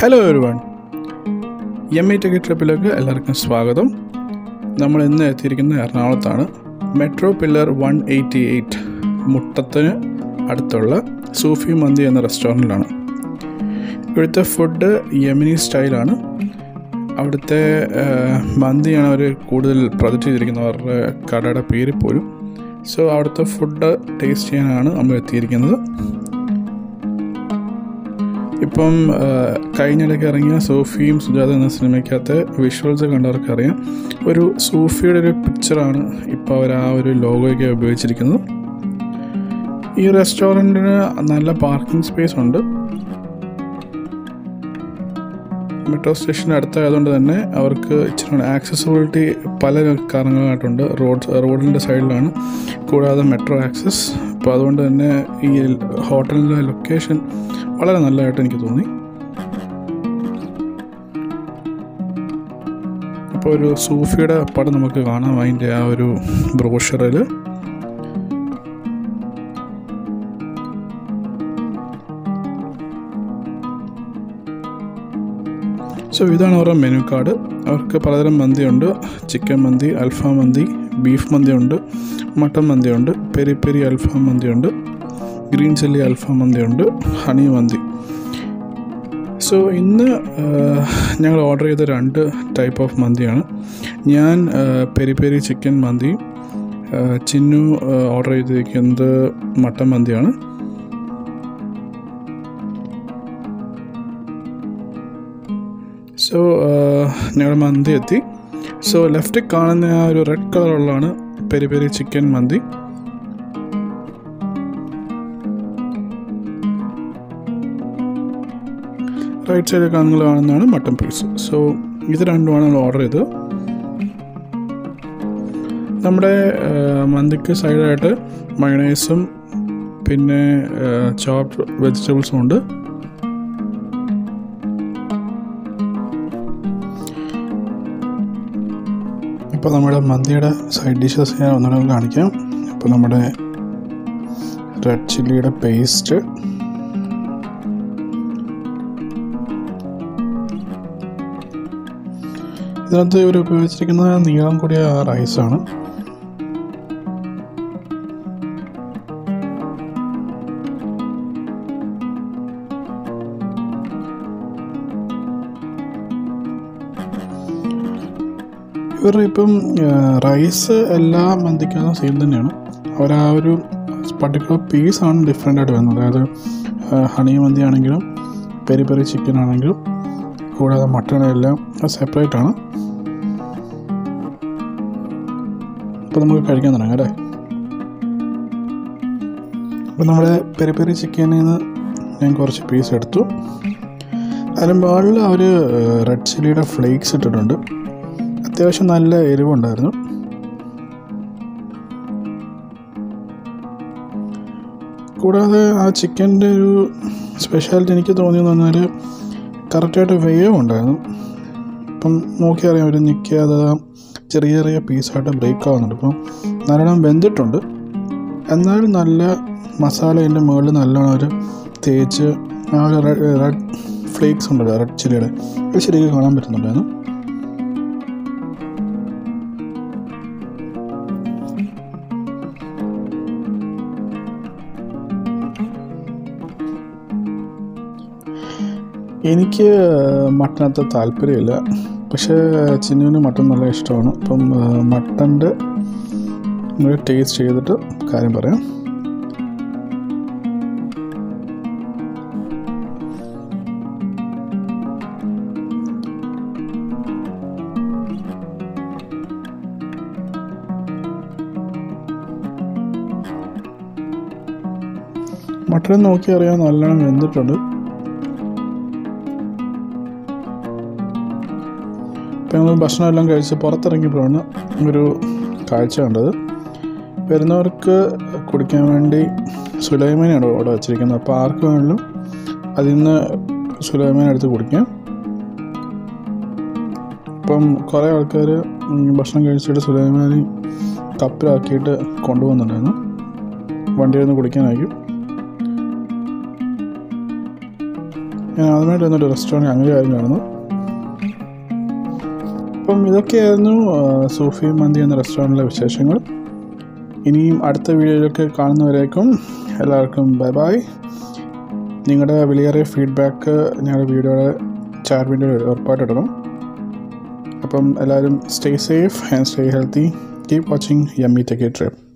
hello everyone എം ഐ ടിക്കറ്റ് ട്രിപ്പിലേക്ക് എല്ലാവർക്കും സ്വാഗതം നമ്മൾ ഇന്ന് എത്തിയിരിക്കുന്നത് എറണാകുളത്താണ് metro pillar one eighty eight മുട്ടത്തിന് അടുത്തുള്ള സൂഫി മന്തി എന്ന റെസ്റ്റോറൻറ്റിലാണ് ഇവിടുത്തെ ഫുഡ് യമനി സ്റ്റൈലാണ് അവിടുത്തെ ആ, മന്തിയാണ് അവർ കൂടുതൽ പ്രൊജക്റ്റ് ചെയ്തിരിക്കുന്നത് അവരുടെ കടയുടെ പേര് പോലും സോ അവിടുത്തെ ഫുഡ് ടേസ്റ്റ് ചെയ്യാനാണ് നമ്മൾ എത്തിയിരിക്കുന്നത് ഇപ്പം ആ, കഴിഞ്ഞിടയ്ക്ക് ഇറങ്ങിയ സൂഫിയും സുജാത എന്ന സിനിമയ്ക്കകത്ത് വിഷ്വൽസ് കണ്ടവർക്ക് അറിയാം ഒരു സൂഫിയുടെ ഒരു പിക്ചറാണ് ഇപ്പോൾ അവർ ആ ഒരു ലോഗോയ്ക്ക് ഉപയോഗിച്ചിരിക്കുന്നത് ഈ റെസ്റ്റോറൻറ്റിന് നല്ല പാർക്കിംഗ് സ്പേസ് ഉണ്ട് മെട്രോ സ്റ്റേഷന് അടുത്തായതുകൊണ്ട് തന്നെ അവർക്ക് ഇച്ചിരി ആക്സസിബിലിറ്റി പല കാരണങ്ങളായിട്ടുണ്ട് റോഡ് റോഡിൻ്റെ സൈഡിലാണ് കൂടാതെ മെട്രോ ആക്സസ് അപ്പോൾ അതുകൊണ്ട് തന്നെ ഈ ഹോട്ടലിൻ്റെ ലൊക്കേഷൻ വളരെ നല്ലതായിട്ട് എനിക്ക് തോന്നി ഇപ്പോൾ ഒരു സൂഫിയുടെ പടം നമുക്ക് കാണാം അതിൻ്റെ ആ ഒരു ബ്രോഷറിൽ സോ ഇതാണ് അവരുടെ മെനു കാർഡ് അവർക്ക് പലതരം മന്തിയുണ്ട് ചിക്കൻ മന്തി അൽഫാം മന്തി ബീഫ് മന്തി ഉണ്ട് മട്ടൻ മന്തി ഉണ്ട് പെരി പെരി അൽഫാം മന്തി ഉണ്ട് ഗ്രീൻ ചില്ലി അൽഫാം മന്തി ഉണ്ട് ഹണി മന്തി സോ ഇന്ന് ആ, ഞങ്ങൾ ഓർഡർ ചെയ്ത രണ്ട് ടൈപ്പ് ഓഫ് മന്തിയാണ് ഞാൻ ആ, പെരി പെരി ചിക്കൻ മന്തി ആ, ചിന്നു ആ, ഓർഡർ ചെയ്തിരിക്കുന്നത് മട്ടൻ മന്തിയാണ് സോ ഞങ്ങളുടെ മന്തി എത്തി സോ ലെഫ്റ്റിൽ കാണുന്ന ആ ഒരു റെഡ് കളറുള്ളതാണ് peri peri chicken mandi right സൈഡിൽ നിങ്ങൾ കാണുന്നതാണ് മട്ടൺ പീസ് സോ ഇത് രണ്ടുമാണ് നമ്മൾ ഓർഡർ ചെയ്തത് നമ്മുടെ ആ, മന്തിക്ക് സൈഡായിട്ട് മയണൈസും പിന്നെ ചോപ്ഡ് വെജിറ്റബിൾസും ഉണ്ട് ഇപ്പോൾ നമ്മുടെ മന്തിയുടെ സൈഡ് ഡിഷസ് ഞാൻ ഒന്നുകൂടെ കാണിക്കാം ഇപ്പോൾ നമ്മുടെ റെഡ് ചില്ലിയുടെ പേസ്റ്റ് ഇതിനകത്ത് ഇവർ ഉപയോഗിച്ചിരിക്കുന്നത് നീളം കൂടിയ റൈസാണ് ഇവർ ഇപ്പം റൈസ് എല്ലാ മന്തിക്കകത്തും സെയിം തന്നെയാണ് അവർ ആ ഒരു പർട്ടിക്കുലർ പീസാണ് ഡിഫറെൻ്റ് ആയിട്ട് വരുന്നത് അതായത് ആ, ഹണി മന്തി ആണെങ്കിലും പെരി പെരി ചിക്കൻ ആണെങ്കിലും കൂടാതെ മട്ടൺ എല്ലാം സെപ്പറേറ്റ് ആണ് അപ്പോൾ നമുക്ക് കഴിക്കാൻ തുടങ്ങാം അല്ലേ അപ്പോൾ നമ്മുടെ പെരി പെരി ചിക്കനിൽ നിന്ന് ഞാൻ കുറച്ച് പീസ് എടുത്തു അതിന് മുകളിൽ അവർ റെഡ് ചില്ലിയുടെ ഫ്ലേക്സ് ഇട്ടിട്ടുണ്ട് അത്യാവശ്യം നല്ല എരിവുണ്ടായിരുന്നു കൂടാതെ ആ ചിക്കൻ്റെ ഒരു സ്പെഷ്യാലിറ്റി എനിക്ക് തോന്നിയെന്ന് പറഞ്ഞാൽ കറക്റ്റായിട്ട് വേവ് ഉണ്ടായിരുന്നു ഇപ്പം നോക്കിയറിയാം ഒരു നിൽക്കാതെ ചെറിയ ചെറിയ പീസായിട്ട് ബ്രേക്ക് ആവുന്നുണ്ട് ഇപ്പം നല്ലോണം വെന്തിട്ടുണ്ട് എന്നാലും നല്ല മസാല അതിൻ്റെ മുകളിൽ നല്ലോണം ഒരു തേച്ച് ആ ഒരു റെഡ് ഫ്ലേക്സ് ഉണ്ടല്ലോ റെഡ് ചില്ലിയുടെ അത് ശരിക്കും കാണാൻ പറ്റുന്നുണ്ടായിരുന്നു എനിക്ക് മട്ടനത്ര താല്പര്യമില്ല പക്ഷേ ചിന്നുവിന് മട്ടൻ നല്ല ഇഷ്ടമാണ് അപ്പം മട്ടൻ്റെ ഒരു ടേസ്റ്റ് ചെയ്തിട്ട് കാര്യം പറയാം മട്ടൺ നോക്കി അറിയാൻ നല്ലോണം വെന്തിട്ടുണ്ട് ഇപ്പം ഞങ്ങൾ ഭക്ഷണം എല്ലാം കഴിച്ച് പുറത്തിറങ്ങിയപ്പോഴാണ് ഒരു കാഴ്ച കണ്ടത് വരുന്നവർക്ക് കുടിക്കാൻ വേണ്ടി സുലൈമാനാണ് അവിടെ വച്ചിരിക്കുന്നത് അപ്പോൾ ആർക്ക് വേണമെങ്കിലും അതിൽ നിന്ന് സുലൈമാൻ എടുത്ത് കുടിക്കാം ഇപ്പം കുറേ ആൾക്കാർ ഭക്ഷണം കഴിച്ചിട്ട് സുലൈമാനി കപ്പിലാക്കിയിട്ട് കൊണ്ടുപോകുന്നുണ്ടായിരുന്നു വണ്ടിയിൽ നിന്ന് കുടിക്കാനായിരിക്കും ഞാൻ ആദ്യമായിട്ട് വന്നൊരു റെസ്റ്റോറൻറ്റ് അങ്ങനെ കാര്യം കാണുന്നു അപ്പം ഇതൊക്കെയായിരുന്നു ആ, സൂഫി മന്തി എന്ന റെസ്റ്റോറൻറ്റിലെ വിശേഷങ്ങൾ ഇനിയും അടുത്ത വീഡിയോയിലൊക്കെ കാണുന്നവരേക്കും എല്ലാവർക്കും ബൈ ബൈ നിങ്ങളുടെ വിലയേറിയ ഫീഡ്ബാക്ക് ഞങ്ങളുടെ വീഡിയോയുടെ ചാറ്റ് വീഡിയോയിൽ ഉറപ്പായിട്ടിടണം അപ്പം എല്ലാവരും stay safe and stay healthy keep watching yummy techie trip